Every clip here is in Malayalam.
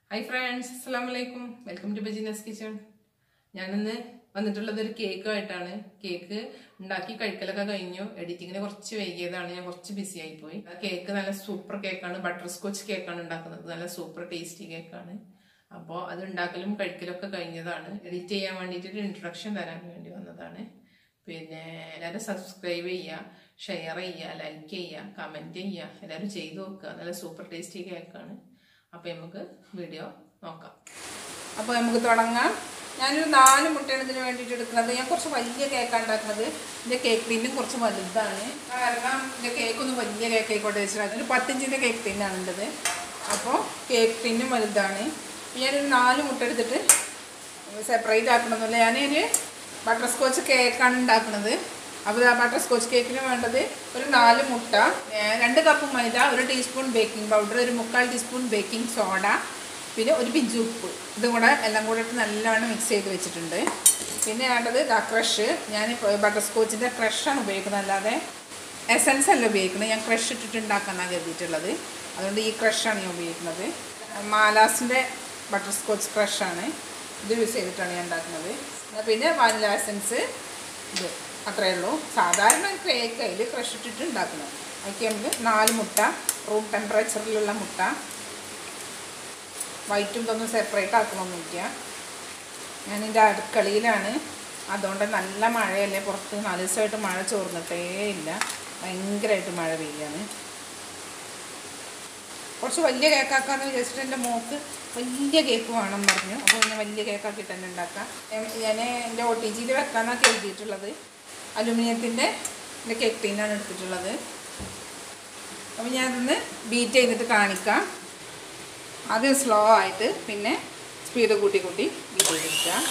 ഹായ് ഫ്രണ്ട്സ് അസ്സാം വലൈക്കും വെൽക്കം ടു ബജിനസ് കിച്ചൺ ഞാനിന്ന് വന്നിട്ടുള്ളത് ഒരു കേക്കുമായിട്ടാണ് കേക്ക് ഉണ്ടാക്കി കഴിക്കലൊക്കെ കഴിഞ്ഞു എഡിറ്റിങ്ങിന് കുറച്ച് വൈകിയതാണ് ഞാൻ കുറച്ച് ബിസി ആയിപ്പോയി ആ കേക്ക് നല്ല സൂപ്പർ കേക്കാണ് ബട്ടർ സ്കോച്ച് കേക്കാണ് ഉണ്ടാക്കുന്നത് നല്ല സൂപ്പർ ടേസ്റ്റി കേക്കാണ് അപ്പോൾ അത് ഉണ്ടാക്കലും കഴിക്കലൊക്കെ കഴിഞ്ഞതാണ് എഡിറ്റ് ചെയ്യാൻ വേണ്ടിയിട്ട് ഒരു ഇൻട്രൊഡക്ഷൻ തരാൻ വേണ്ടി വന്നതാണ് പിന്നെ എല്ലാവരും സബ്സ്ക്രൈബ് ചെയ്യുക ഷെയർ ചെയ്യുക ലൈക്ക് ചെയ്യുക കമൻറ്റ് ചെയ്യുക എല്ലാവരും ചെയ്തു നോക്കുക നല്ല സൂപ്പർ ടേസ്റ്റി കേക്കാണ് അപ്പോൾ നമുക്ക് വീഡിയോ നോക്കാം അപ്പോൾ നമുക്ക് തുടങ്ങാം ഞാനൊരു നാല് മുട്ടയാണ് ഇതിന് വേണ്ടിയിട്ട് എടുക്കുന്നത് ഞാൻ കുറച്ച് വലിയ കേക്കാണ് ഉണ്ടാക്കുന്നത് എൻ്റെ കേക്ക് ടിന്നും കുറച്ച് വലുതാണ് കാരണം എൻ്റെ കേക്കൊന്നും വലിയ കേക്ക് ആയിക്കോട്ടെ വെച്ചിട്ട് ഒരു പത്തിഞ്ചിൻ്റെ കേക്ക് ടിന്നാണ് ഉള്ളത് അപ്പോൾ കേക്ക് ടിന്നും വലുതാണ് ഞാനൊരു നാല് മുട്ട എടുത്തിട്ട് സെപ്പറേറ്റ് ആക്കണമെന്നില്ല ഞാനൊരു ബട്ടർ സ്കോച്ച് കേക്കാണ് ഉണ്ടാക്കുന്നത് അപ്പോൾ ആ ബട്ടർ സ്കോച്ച് കേക്കിന് വേണ്ടത് ഒരു നാല് മുട്ട ഏ, രണ്ട് കപ്പ് മൈദ ഒരു ടീസ്പൂൺ ബേക്കിംഗ് പൗഡർ ഒരു മുക്കാൽ ടീസ്പൂൺ ബേക്കിംഗ് സോഡ പിന്നെ ഒരു പിഞ്ച് ഉപ്പ് ഇതും കൂടെ എല്ലാം കൂടെ ഇട്ട് നല്ലവണ്ണം മിക്സ് ചെയ്ത് വെച്ചിട്ടുണ്ട് പിന്നെ വേണ്ടത് ദാ ക്രഷ് ഞാൻ ബട്ടർ സ്കോച്ചിൻ്റെ ക്രഷാണ് ഉപയോഗിക്കുന്നത് അല്ലാതെ എസൻസ് അല്ല ഉപയോഗിക്കുന്നത് ഞാൻ ക്രഷ് ഇട്ടിട്ട് ഉണ്ടാക്കാനാണ് കരുതിയിട്ടുള്ളത് അതുകൊണ്ട് ഈ ക്രഷാണ് ഞാൻ ഉപയോഗിക്കുന്നത് മാലാസിൻ്റെ ബട്ടർ സ്കോച്ച് ക്രഷാണ് ഇത് യൂസ് ചെയ്തിട്ടാണ് ഞാൻ ഉണ്ടാക്കുന്നത് പിന്നെ വാനില എസൻസ് ഇത് അത്രയേ ഉള്ളൂ സാധാരണ കേക്ക് അതിൽ ക്രഷ് ഇട്ടിട്ട് ഉണ്ടാക്കുന്നത് അതിലേക്ക് നമുക്ക് നാല് മുട്ട റൂം ടെമ്പറേച്ചറിലുള്ള മുട്ട വൈറ്റും ഇതൊന്നും സെപ്പറേറ്റ് ആക്കണമെന്നില്ല ഞാനെൻ്റെ അടുക്കളയിലാണ് അതുകൊണ്ട് നല്ല മഴയല്ലേ പുറത്ത് നാല് ദിവസമായിട്ട് മഴ ചോർന്നിട്ടേ ഇല്ല ഭയങ്കരമായിട്ട് മഴ പെയ്യാണ് കുറച്ച് വലിയ കേക്കാക്കാന്ന് വിചാരിച്ചിട്ട് എൻ്റെ മോക്ക് വലിയ കേക്ക് വേണം പറഞ്ഞു അപ്പോൾ പിന്നെ വലിയ കേക്കാക്കിയിട്ട് തന്നെ ഉണ്ടാക്കാം ഞാൻ എൻ്റെ ഒ ടി ജിയിൽ വെക്കാമെന്നാണ് എഴുതിയിട്ടുള്ളത് അലുമിനിയത്തിൻ്റെ എൻ്റെ കേക്ക് ടീനാണ് എടുത്തിട്ടുള്ളത് അപ്പോൾ ഞാനതൊന്ന് ബീറ്റ് ചെയ്തിട്ട് കാണിക്കാം ആദ്യം സ്ലോ ആയിട്ട് പിന്നെ സ്പീഡ് കൂട്ടി കൂട്ടി ബീറ്റ് ചെയ്തെടുക്കുക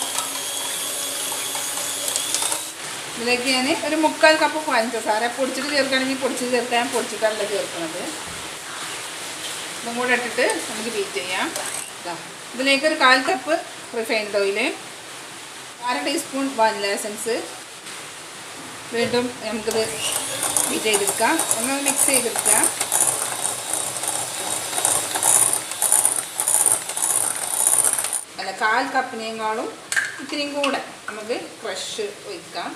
ഇതിലേക്ക് ഞാൻ ഒരു മുക്കാൽ കപ്പ് പഞ്ചസാര പൊടിച്ചിട്ട് ചേർക്കുകയാണെങ്കിൽ പൊടിച്ചിട്ട് ചേർക്കാൻ ഞാൻ പൊടിച്ചിട്ടല്ല ചേർക്കുന്നത് ഇതും കൂടെ ഇട്ടിട്ട് നമുക്ക് ബീറ്റ് ചെയ്യാം ദാ. ഇതിലേക്ക് ഒരു കാൽ കപ്പ് റിഫൈൻഡ് ഓയിൽ അര ടീസ്പൂൺ വാനില എസൻസ് വീണ്ടും നമുക്കിത് ബീറ്റ് ചെയ്തെടുക്കാം ഒന്ന് മിക്സ് ചെയ്തെടുക്കാം അല്ല കാൽ കപ്പിനേക്കാളും ഇത്തിരിയും കൂടെ നമുക്ക് ക്രഷ് ഒഴിക്കാം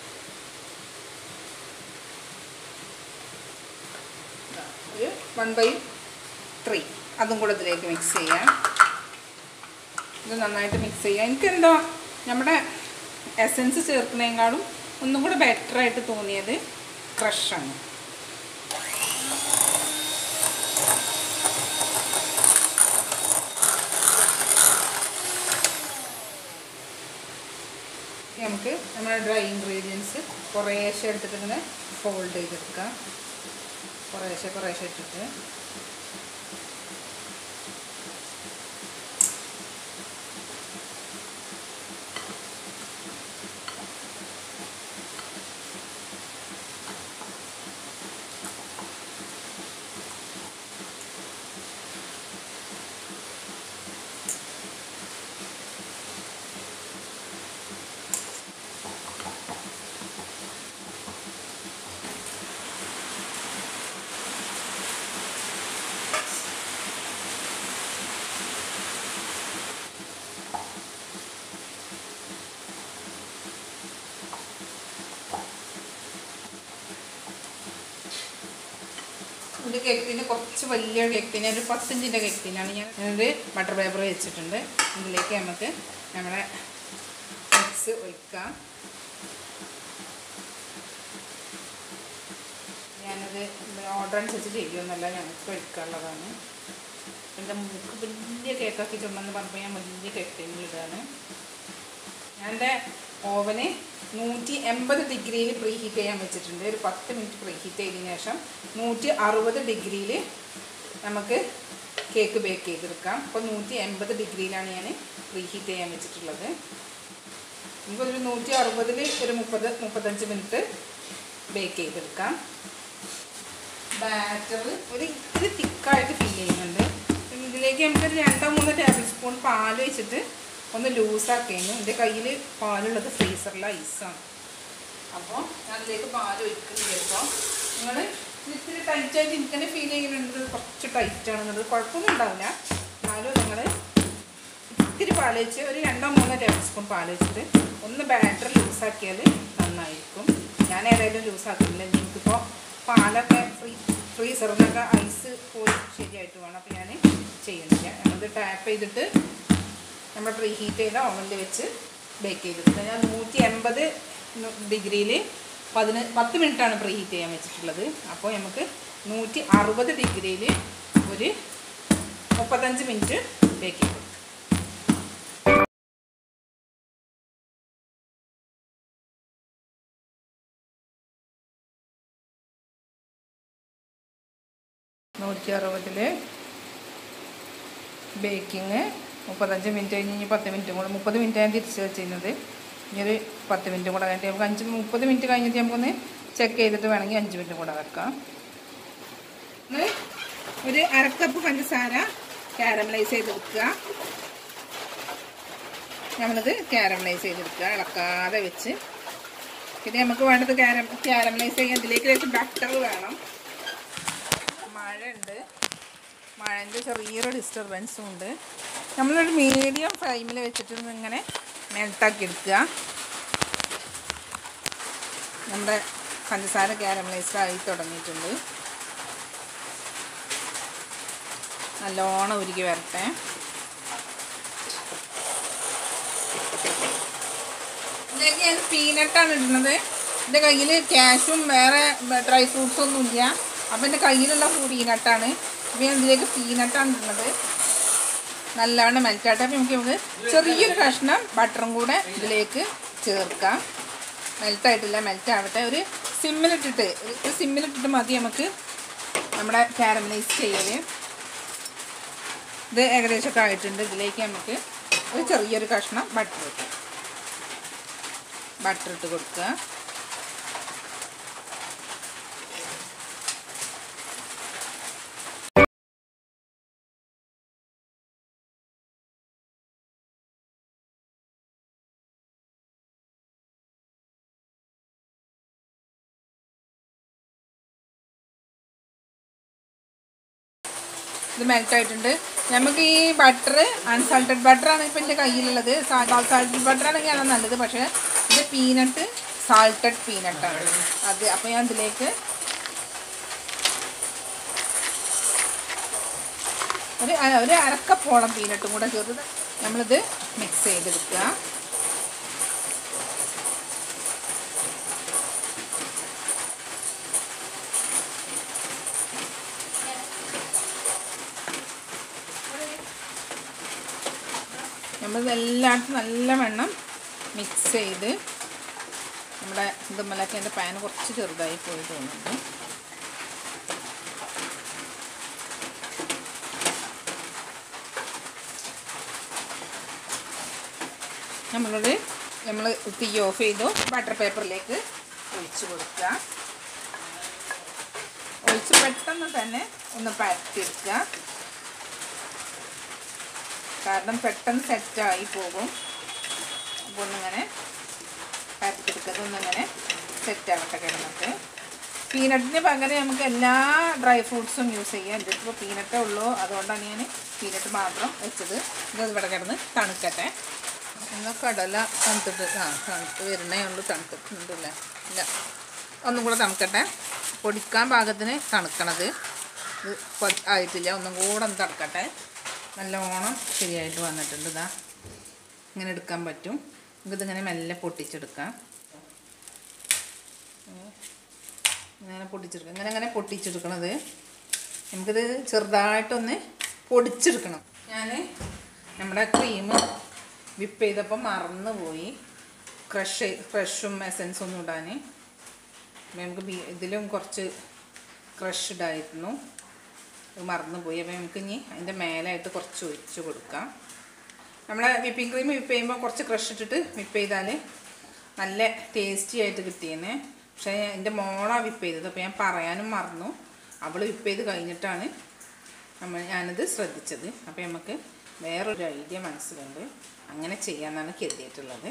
ദാ, ഒരു വൺ ബൈ ത്രീ അതും കൂടെ ഇതിലേക്ക് മിക്സ് ചെയ്യാം ഇത് നന്നായിട്ട് മിക്സ് ചെയ്യാം എനിക്കെന്തോ നമ്മുടെ എസൻസ് ചേർക്കുന്നതിനേക്കാളും ഒന്നും കൂടെ ബെറ്ററായിട്ട് തോന്നിയത് ക്രഷാണ് ഇനി നമുക്ക് നമ്മുടെ ഡ്രൈ ഇൻഗ്രീഡിയൻസ് കുറേശ്ശെ എടുത്തിട്ട് ഇങ്ങനെ ഫോൾഡ് ചെയ്തെടുക്കാം കുറേശ്ശെ കുറേശ്ശെ ഇട്ടിട്ട് ഒരു കേക്കിന് കുറച്ച് വലിയ കേക്കിന് ഒരു പത്തിഞ്ചിൻ്റെ കേക്കിനാണ് ഞാൻ ഒരു ബട്ടർ പേപ്പർ വെച്ചിട്ടുണ്ട് ഇതിലേക്ക് നമുക്ക് നമ്മുടെ മിക്സ് ഒഴിക്കാം ഞാനത് ഓർഡർ അനുസരിച്ച് ചെയ്യുമെന്നല്ല ഞങ്ങൾക്ക് ഒഴിക്കാനുള്ളതാണ് എൻ്റെ മൂക്ക് വലിയ കേക്കാക്കി ചുണ്ടെന്ന് പറഞ്ഞപ്പോൾ ഞാൻ വലിയ കേക്കിനിലിടാണ് ഞാൻ എൻ്റെ ഓവന് നൂറ്റി എൺപത് ഡിഗ്രിയിൽ പ്രീ ഹീറ്റ് ചെയ്യാൻ വെച്ചിട്ടുണ്ട് ഒരു പത്ത് മിനിറ്റ് പ്രീ ഹീറ്റ് ചെയ്തതിന് ശേഷം നൂറ്റി അറുപത് ഡിഗ്രിയിൽ നമുക്ക് കേക്ക് ബേക്ക് ചെയ്തെടുക്കാം അപ്പോൾ നൂറ്റി എൺപത് ഡിഗ്രിയിലാണ് ഞാൻ പ്രീ ഹീറ്റ് ചെയ്യാൻ വെച്ചിട്ടുള്ളത് നമുക്കൊരു നൂറ്റി അറുപതിൽ ഒരു മുപ്പത് മുപ്പത്തഞ്ച് മിനിറ്റ് ബേക്ക് ചെയ്തെടുക്കാം ബാറ്റർ ഒരു ഇത്തിരി തിക്കായിട്ട് ഫീൽ ചെയ്യുന്നുണ്ട് പിന്നെ ഇതിലേക്ക് നമുക്കൊരു രണ്ടോ മൂന്നോ ടേബിൾ സ്പൂൺ പാൽ വെച്ചിട്ട് ഒന്ന് ലൂസാക്കിയിരുന്നു എൻ്റെ കയ്യിൽ പാലുള്ളത് ഫ്രീസറിലെ ഐസാണ് അപ്പോൾ ഞാൻ അതിലേക്ക് പാൽ ഒഴിക്കുന്നില്ല ഇപ്പോൾ നിങ്ങൾ ഇത്തിരി ടൈറ്റായിട്ട് എനിക്ക് തന്നെ ഫീൽ ചെയ്യുന്നുണ്ട് ഇത് കുറച്ച് ടൈറ്റാണെന്നുള്ളത് കുഴപ്പമൊന്നും ഉണ്ടാവില്ല എന്നാലും നിങ്ങൾ ഇത്തിരി പാൽ വെച്ച് ഒരു രണ്ടോ മൂന്നോ ടേബിൾ സ്പൂൺ പാൽ വെച്ചിട്ട് ഒന്ന് ബാറ്റർ ലൂസാക്കിയാൽ നന്നായിരിക്കും ഞാൻ ഏതായാലും ലൂസാക്കുന്നില്ല എനിക്കിപ്പോൾ പാലൊക്കെ ഫ്രീ ഫ്രീസറിൽ നിന്നൊക്കെ ഐസ് പോയി ശരിയായിട്ട് വേണം അപ്പോൾ ഞാൻ ചെയ്യുന്നില്ല നമ്മളിത് ടാപ്പ് ചെയ്തിട്ട് നമ്മൾ പ്രീ ഹീറ്റ് ചെയ്ത ഓവനിൽ വെച്ച് ബേക്ക് ചെയ്തെടുക്കുക ഞാൻ നൂറ്റി എൺപത് ഡിഗ്രിയിൽ പതിന പത്ത് മിനിറ്റാണ് പ്രീ ഹീറ്റ് ചെയ്യാൻ വെച്ചിട്ടുള്ളത് അപ്പോൾ നമുക്ക് നൂറ്റി അറുപത് ഡിഗ്രിയിൽ ഒരു മുപ്പത്തഞ്ച് മിനിറ്റ് ബേക്ക് ചെയ്ത് നൂറ്റി അറുപതിൽ ബേക്കിങ് മുപ്പത്തഞ്ച് മിനിറ്റ് കഴിഞ്ഞ് ഇനി പത്ത് മിനിറ്റും കൂടെ മുപ്പത് മിനിറ്റ് ഞാൻ തിരിച്ച് വെച്ചിരുന്നത് ഇനി ഒരു പത്ത് മിനിറ്റും കൂടെ കഴിഞ്ഞിട്ട് നമുക്ക് അഞ്ച് മുപ്പത് മിനിറ്റ് കഴിഞ്ഞിട്ട് നമുക്കൊന്ന് ചെക്ക് ചെയ്തിട്ട് വേണമെങ്കിൽ അഞ്ച് മിനിറ്റും കൂടെ വെക്കാം ഒന്ന് ഒരു അരക്കപ്പ് പഞ്ചസാര കാരമലൈസ് ചെയ്ത് വെക്കുക നമ്മളിത് കാരമലൈസ് ചെയ്തെടുക്കുക ഇളക്കാതെ വെച്ച് പിന്നെ നമുക്ക് വേണ്ടത് കാരം കാരമലൈസ് ചെയ്യാൻ ഇതിലേക്ക് ലേശം ബട്ടർ വേണം മഴ ഉണ്ട് മഴൻ്റെ ചെറിയൊരു ഡിസ്റ്റർബൻസും ഉണ്ട് നമ്മളൊരു മീഡിയം ഫ്ലെയിമിൽ വെച്ചിട്ട് ഇങ്ങനെ മെൽട്ടാക്കി എടുക്കുക നമ്മുടെ പഞ്ചസാര കാരമലൈസ്ഡ് ആയി തുടങ്ങിയിട്ടുണ്ട് നല്ലോണം ഉരുക്കി വരട്ടെ ഇതിലേക്ക് ഞാൻ പീനട്ടാണ് ഇടുന്നത് എൻ്റെ കയ്യിൽ ക്യാഷും വേറെ ഡ്രൈ ഫ്രൂട്ട്സും ഒന്നും ഇല്ല അപ്പം എൻ്റെ കയ്യിലുള്ള പീനട്ടാണ് അപ്പം ഞാൻ ഇതിലേക്ക് പീനട്ടാണ് ഇടുന്നത് നല്ലവണ്ണം മെൽറ്റാട്ടെ അപ്പം നമുക്ക് നമുക്ക് ചെറിയൊരു കഷ്ണം ബട്ടറും കൂടെ ഇതിലേക്ക് ചേർക്കാം മെൽറ്റായിട്ടില്ല മെൽറ്റ് ആവട്ടെ ഒരു സിമ്മിലിട്ടിട്ട് ഒരു സിമ്മിലിട്ടിട്ട് മതി നമുക്ക് നമ്മുടെ കാരമലൈസ് ചെയ്യൽ ഇത് ഏകദേശമൊക്കെ ആയിട്ടുണ്ട് ഇതിലേക്ക് നമുക്ക് ഒരു ചെറിയൊരു കഷ്ണം ബട്ടർ ഇട്ട് ബട്ടർ ഇട്ട് കൊടുക്കുക ഇത് മെൽറ്റ് ആയിട്ടുണ്ട് നമുക്ക് ഈ ബട്ടർ അൺസാൾട്ടഡ് ബട്ടറാണ് ഇപ്പം എൻ്റെ കയ്യിലുള്ളത് സാൾട്ടഡ് ബട്ടർ ആണെങ്കിൽ അതാണ് നല്ലത് പക്ഷേ ഇത് പീനട്ട് സാൾട്ടഡ് പീനട്ടാണ് അത് അപ്പോൾ ഞാൻ ഇതിലേക്ക് ഒരു അ- ഒരു അരക്കപ്പോളം പീനട്ടും കൂടെ ചേർത്ത് നമ്മളിത് മിക്സ് ചെയ്തെടുക്കുക നമ്മൾ എല്ലായിടത്തും നല്ല വെണ്ണം മിക്സ് ചെയ്ത് നമ്മുടെ ഇതുമ്മലൊക്കെ എൻ്റെ പാൻ കുറച്ച് ചെറുതായി പോയി തോന്നുന്നുണ്ട് നമ്മളോട് നമ്മൾ തീ ഓഫ് ചെയ്തു ബട്ടർ പേപ്പറിലേക്ക് ഒഴിച്ച് കൊടുക്കുക ഒഴിച്ച് പെട്ടെന്ന് തന്നെ ഒന്ന് പരത്തിയെടുക്കുക കാരണം പെട്ടെന്ന് സെറ്റായി പോകും അപ്പോൾ ഒന്നിങ്ങനെ പരത്തിയെടുക്കുന്നത് ഒന്നിങ്ങനെ സെറ്റാവട്ടെ കിടന്നിട്ട് പീനട്ടിന് പകരം നമുക്ക് എല്ലാ ഡ്രൈ ഫ്രൂട്ട്സും യൂസ് ചെയ്യാം എൻ്റെ ഇപ്പോൾ പീനട്ടേ ഉള്ളൂ അതുകൊണ്ടാണ് ഞാൻ പീനട്ട് മാത്രം വെച്ചത് ഇത് ഇവിടെ കിടന്ന് തണുക്കട്ടെ എന്നാൽ കടല തണുത്തിട്ട് ആ തണുത്ത് വരുന്നേ ഉള്ളൂ തണുത്തിട്ടുണ്ടല്ലേ ഇല്ല ഒന്നും കൂടെ തണുക്കട്ടെ പൊടിക്കാൻ പാകത്തിന് തണുക്കണത് ഇത് പൊ- ആയിട്ടില്ല ഒന്നും കൂടെ ഒന്ന് തണുക്കട്ടെ നല്ലോണം ശരിയായിട്ട് വന്നിട്ടുണ്ട് ഇതാ ഇങ്ങനെ എടുക്കാൻ പറ്റും നമുക്കിതിങ്ങനെ മെല്ലെ പൊട്ടിച്ചെടുക്കാം ഇങ്ങനെ പൊട്ടിച്ചെടുക്കാം ഇങ്ങനെ അങ്ങനെ പൊട്ടിച്ചെടുക്കണത് നമുക്കിത് ചെറുതായിട്ടൊന്ന് പൊടിച്ചെടുക്കണം ഞാൻ നമ്മുടെ ക്രീം വിപ്പ് ചെയ്തപ്പോൾ മറന്നുപോയി ക്രഷ് ക്രഷും എസൻസും ഒന്നും ഇടാൻ അപ്പം നമുക്ക് ബി ഇതിലും കുറച്ച് ക്രഷ് ഇടായിരുന്നു അത് മറന്നുപോയി അപ്പോൾ നമുക്ക് ഇനി അതിൻ്റെ മേലായിട്ട് കുറച്ച് ഒഴിച്ച് കൊടുക്കാം നമ്മൾ വിപ്പിംഗ് ക്രീം വിപ്പ് ചെയ്യുമ്പോൾ കുറച്ച് ക്രഷ് ഇട്ടിട്ട് വിപ്പ് ചെയ്താൽ നല്ല ടേസ്റ്റി ആയിട്ട് കിട്ടിയെന്ന് പക്ഷേ എൻ്റെ മോളാ വിപ്പ് ചെയ്തത് അപ്പോൾ ഞാൻ പറയാനും മറന്നു അവൾ വിപ്പ് ചെയ്ത് കഴിഞ്ഞിട്ടാണ് നമ്മൾ ഞാനത് ശ്രദ്ധിച്ചത് അപ്പോൾ നമുക്ക് വേറൊരു ഐഡിയ മനസ്സിലുണ്ട് അങ്ങനെ ചെയ്യാമെന്നാണ് കരുതിയിട്ടുള്ളത്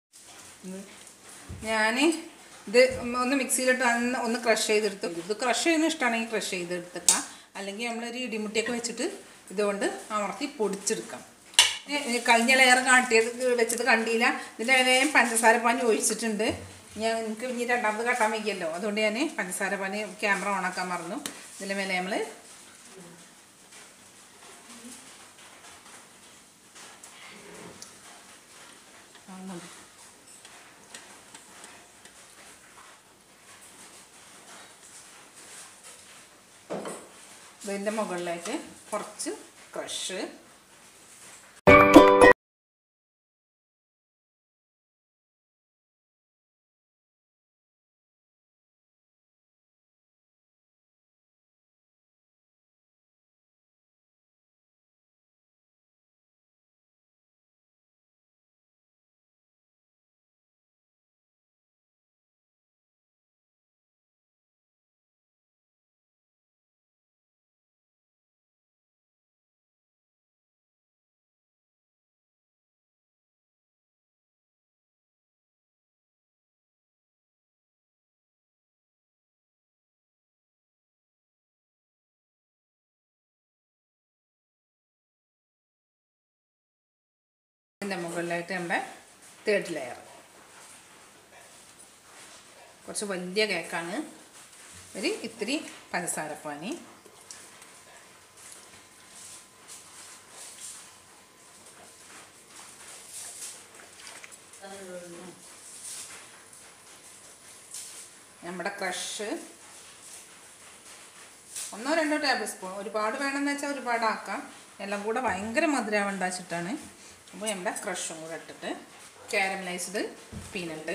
ഞാൻ ഇത് ഒന്ന് മിക്സിയിലിട്ട് ഒന്ന് ഒന്ന് ക്രഷ് ചെയ്തെടുത്തു ഇത് ക്രഷ് ചെയ്യുന്ന ഇഷ്ടമാണെങ്കിൽ ക്രഷ് ചെയ്തെടുത്തേക്കാം അല്ലെങ്കിൽ നമ്മളൊരു ഇടിമുട്ടിയൊക്കെ വെച്ചിട്ട് ഇതുകൊണ്ട് അമർത്തി പൊടിച്ചെടുക്കാം ഏ, കഴിഞ്ഞ ലെയർ കാട്ടിയത് വെച്ചത് കണ്ടില്ല ഇതിൻ്റെ വേഗം പഞ്ചസാര പാനി ഒഴിച്ചിട്ടുണ്ട് ഞാൻ എനിക്ക് ഇനി രണ്ടാമത് കട്ടാൻ വയ്ക്കല്ലോ അതുകൊണ്ട് ഞാൻ പഞ്ചസാര പാനി ക്യാമറ ഓണാക്കാൻ മറന്നു ഇതിൻ്റെ മേലെ നമ്മൾ ഇതിൻ്റെ മുകളിലേക്ക് കുറച്ച് ക്രഷ് ഇതിൻ്റെ മുകളിലായിട്ട് നമ്മുടെ തേർഡ് ലെയർ കുറച്ച് വലിയ കേക്കാണ് ഒരു ഇത്തിരി പഞ്ചസാരപ്പാനി നമ്മുടെ ക്രഷ് ഒന്നോ രണ്ടോ ടേബിൾ സ്പൂൺ ഒരുപാട് വേണമെന്ന് വെച്ചാൽ ഒരുപാട് ആക്കാം എല്ലാം കൂടെ ഭയങ്കര മധുരമാവണ്ട വെച്ചിട്ടാണ് അപ്പോൾ നമ്മുടെ ക്രഷും കൂടെ ഇട്ടിട്ട് കാരമലൈസ്ഡ് പീനട്ട്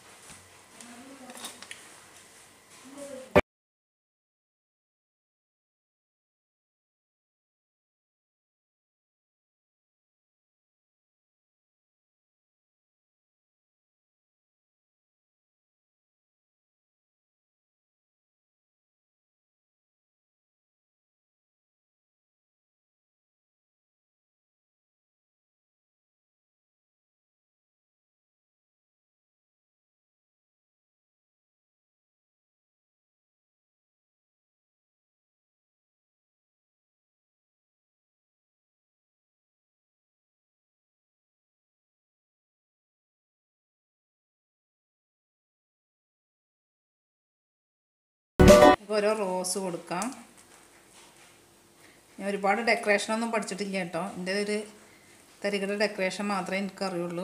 ഓരോ റോസ് കൊടുക്കാം ഞാൻ ഒരുപാട് ഡെക്കറേഷനൊന്നും പഠിച്ചിട്ടില്ല കേട്ടോ എൻ്റെ ഒരു തരികളുടെ ഡെക്കറേഷൻ മാത്രമേ എനിക്കറിയുള്ളൂ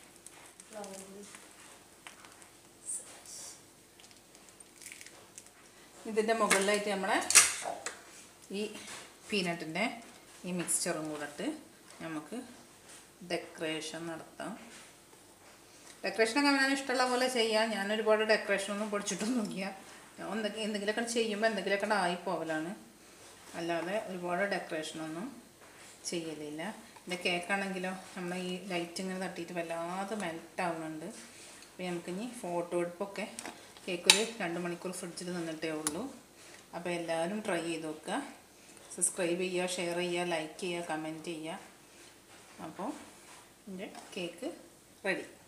ഇതിൻ്റെ മുകളിലായിട്ട് നമ്മളെ ഈ പീനട്ടിൻ്റെ ഈ മിക്സ്ചറും കൂടെ ഇട്ട് നമുക്ക് ഡെക്കറേഷൻ നടത്താം ഡെക്കറേഷനൊക്കെ അവനാൻ ഇഷ്ടമുള്ള പോലെ ചെയ്യാം ഞാൻ ഒരുപാട് ഡെക്കറേഷനൊന്നും പഠിച്ചിട്ടൊന്നുമില്ല ഞാൻ എന്തൊക്കെ എന്തെങ്കിലുമൊക്കെ ചെയ്യുമ്പോൾ എന്തെങ്കിലുമൊക്കെ ആയി പോകലാണ് അല്ലാതെ ഒരുപാട് ഡെക്കറേഷനൊന്നും ചെയ്യലില്ല എൻ്റെ കേക്കാണെങ്കിലോ നമ്മൾ ഈ ലൈറ്റ് ഇങ്ങനെ തട്ടിയിട്ട് വല്ലാതെ മെൽറ്റ് ആവുന്നുണ്ട് അപ്പോൾ നമുക്കിനി ഫോട്ടോ എടുപ്പൊക്കെ കേക്ക് ഒരു രണ്ട് മണിക്കൂർ ഫ്രിഡ്ജിൽ നിന്നിട്ടേ ഉള്ളൂ അപ്പോൾ എല്ലാവരും ട്രൈ ചെയ്ത് നോക്കുക സബ്സ്ക്രൈബ് ചെയ്യുക ഷെയർ ചെയ്യുക ലൈക്ക് ചെയ്യുക കമൻറ്റ് ചെയ്യുക അപ്പോൾ എൻ്റെ കേക്ക് റെഡി